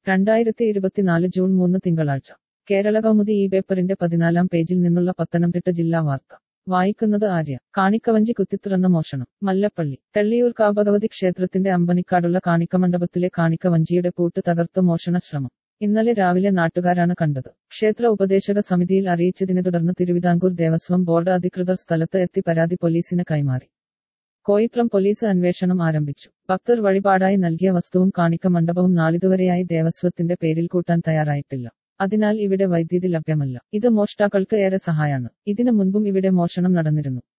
രണ്ടായിരത്തി ഇരുപത്തിനാല് ജൂൺ മൂന്ന് തിങ്കളാഴ്ച കേരള കൗമുദി ഈ പേപ്പറിന്റെ പതിനാലാം പേജിൽ നിന്നുള്ള പത്തനംതിട്ട ജില്ലാ വാർത്ത വായിക്കുന്നത് ആര്യ കാണിക്കവഞ്ചി കുത്തിത്തുറന്ന മോഷണം മല്ലപ്പള്ളി തെള്ളിയൂർ കാവഭഗവതി ക്ഷേത്രത്തിന്റെ അമ്പനിക്കാടുള്ള കാണിക്കമണ്ഡപത്തിലെ കാണിക്കവഞ്ചിയുടെ പൂട്ട് തകർത്ത് മോഷണ ശ്രമം ഇന്നലെ രാവിലെ നാട്ടുകാരാണ് കണ്ടത് ക്ഷേത്ര ഉപദേശക സമിതിയിൽ അറിയിച്ചതിനെ തുടർന്ന് തിരുവിതാംകൂർ ദേവസ്വം ബോർഡ് അധികൃതർ സ്ഥലത്ത് എത്തി പരാതി പോലീസിന് കൈമാറി കോയിപ്രം പോലീസ് അന്വേഷണം ആരംഭിച്ചു ഭക്തർ വഴിപാടായി നൽകിയ വസ്തുവും കാണിക്ക മണ്ഡപവും നാളിതുവരെയായി ദേവസ്വത്തിന്റെ പേരിൽ കൂട്ടാൻ തയ്യാറായിട്ടില്ല അതിനാൽ ഇവിടെ വൈദ്യുതി ലഭ്യമല്ല ഇത് മോഷ്ടാക്കൾക്ക് ഏറെ സഹായാണ് ഇതിനു മുൻപും ഇവിടെ മോഷണം നടന്നിരുന്നു